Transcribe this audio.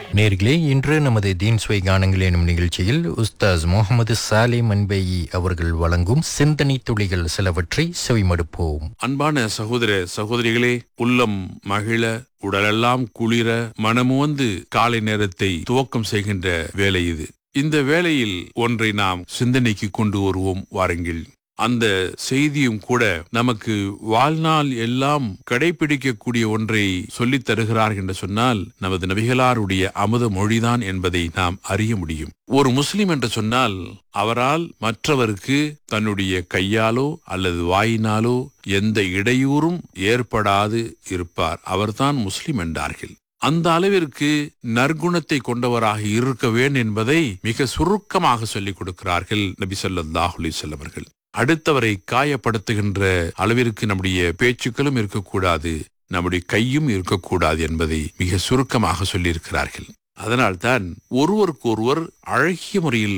நேர்களே இன்று நமது தீன் சுவை கானங்கள் எனும் நிகழ்ச்சியில் உஸ்தாஸ் முகமது சாலே மன்பேயி அவர்கள் வழங்கும் சிந்தனை துளிகள் சிலவற்றை செவிமடுப்போம் அன்பான சகோதர சகோதரிகளே உள்ளம் மகிழ உடலெல்லாம் குளிர மனமுவந்து காலை நேரத்தை துவக்கம் செய்கின்ற வேலை இது இந்த வேளையில் ஒன்றை நாம் சிந்தனைக்கு கொண்டு வருவோம் வாருங்கள் அந்த செய்தியும் கூட நமக்கு வாழ்நாள் எல்லாம் கடைபிடிக்கக்கூடிய ஒன்றை சொல்லித் தருகிறார் என்று சொன்னால் நமது நபிகளாருடைய அமுத மொழிதான் என்பதை நாம் அறிய முடியும் ஒரு முஸ்லிம் என்று சொன்னால் அவரால் மற்றவருக்கு தன்னுடைய கையாலோ அல்லது வாயினாலோ எந்த இடையூறும் ஏற்படாது இருப்பார் அவர்தான் முஸ்லிம் என்றார்கள் அந்த அளவிற்கு நற்குணத்தை கொண்டவராக இருக்க வேண்டும் என்பதை மிக சுருக்கமாக சொல்லிக் கொடுக்கிறார்கள் நபி ஸல்லல்லாஹு அலைஹி வஸல்லம் அவர்கள் அடுத்தவரை காயப்படுத்துகின்ற அளவிற்கு நம்முடைய பேச்சுக்களும் இருக்கக்கூடாது நம்முடைய கையும் இருக்கக்கூடாது என்பதை மிக சுருக்கமாக சொல்லியிருக்கிறார்கள் அதனால்தான் ஒருவருக்கொருவர் அழகிய முறையில்